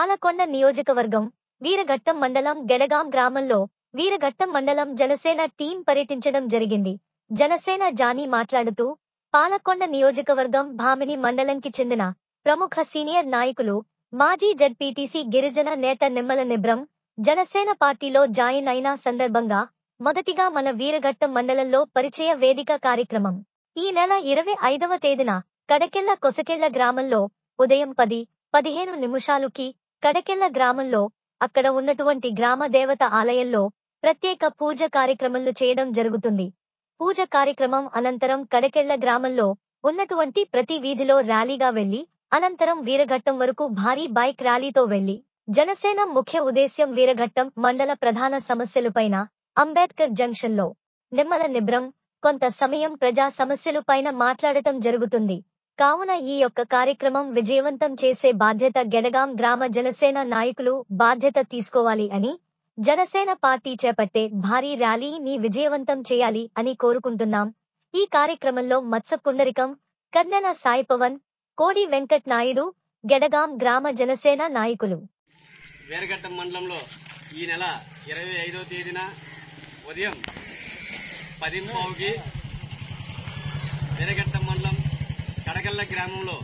పాలకొండ నియోజకవర్గం వీరఘట్టం మండలం గెడగాం గ్రామంలో వీరఘట్టం మండలం జనసేన టీం పర్యటించడం జరిగింది జనసేన జానీ మాట్లాడుతూ పాలకొండ నియోజకవర్గం భామిని మండలంకి చెందిన ప్రముఖ సీనియర్ నాయకులు మాజీ జడ్పీటీసీ గిరిజన నేత నిమ్మల నిబ్రం జనసేన పార్టీలో జాయిన్ అయిన సందర్భంగా మొదటిగా మన వీరఘట్టం మండలంలో పరిచయ వేదిక కార్యక్రమం ఈ నెల ఇరవై ఐదవ తేదీన కడకెళ్ల కొసకెళ్ల గ్రామంలో ఉదయం పది పదిహేను నిమిషాలుకి కడకెళ్ల గ్రామంలో అక్కడ ఉన్నటువంటి గ్రామ దేవత ఆలయంలో ప్రత్యేక పూజ కార్యక్రమాలు చేయడం జరుగుతుంది పూజ కార్యక్రమం అనంతరం కడకెళ్ల గ్రామంలో ఉన్నటువంటి ప్రతి వీధిలో ర్యాలీగా వెళ్లి అనంతరం వీరఘట్టం వరకు భారీ బైక్ ర్యాలీతో వెళ్లి జనసేన ముఖ్య ఉద్దేశ్యం వీరఘట్టం మండల ప్రధాన సమస్యలపైన అంబేద్కర్ జంక్షన్ లో నిమ్మల నిబ్రం కొంత సమయం ప్రజా సమస్యలపైన మాట్లాడటం జరుగుతుంది కావున ఈ యొక్క కార్యక్రమం విజయవంతం చేసే బాధ్యత గెడగాం గ్రామ జనసేన నాయకులు బాధ్యత తీసుకోవాలి అని జనసేన పార్టీ చేపట్టే భారీ ర్యాలీని విజయవంతం చేయాలి అని కోరుకుంటున్నాం ఈ కార్యక్రమంలో మత్స్య పుండరికం కర్నెల సాయి పవన్ కోడి వెంకట్ నాయుడు గెడగాం గ్రామ జనసేన నాయకులు వీరఘట్టం మండలంలో ఈ నెల ఇరవై ఐదవ తేదీన ఉదయం పది పావుకి వీరఘట్టం మండలం కడగల్ల గ్రామంలో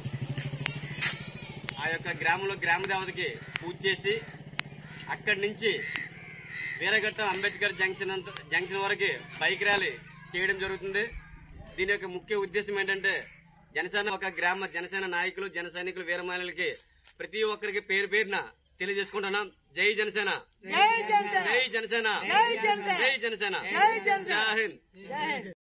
ఆ యొక్క గ్రామంలో గ్రామ దేవతకి పూజ చేసి అక్కడి నుంచి వీరఘట్టం అంబేద్కర్ జంక్షన్ అంత జంక్షన్ వరకు బైక్ ర్యాలీ చేయడం జరుగుతుంది దీని యొక్క ముఖ్య ఉద్దేశం ఏంటంటే జనసేన ఒక గ్రామ జనసేన నాయకులు జన సైనికులు వీర మహిళలకి ప్రతి ఒక్కరికి పేరు పేరున తెలియజేసుకుంటున్నాం జై జనసేన జై జనసేన జై జనసేన జై జనసేన జై జనసేన జై జనసేన జై హింద్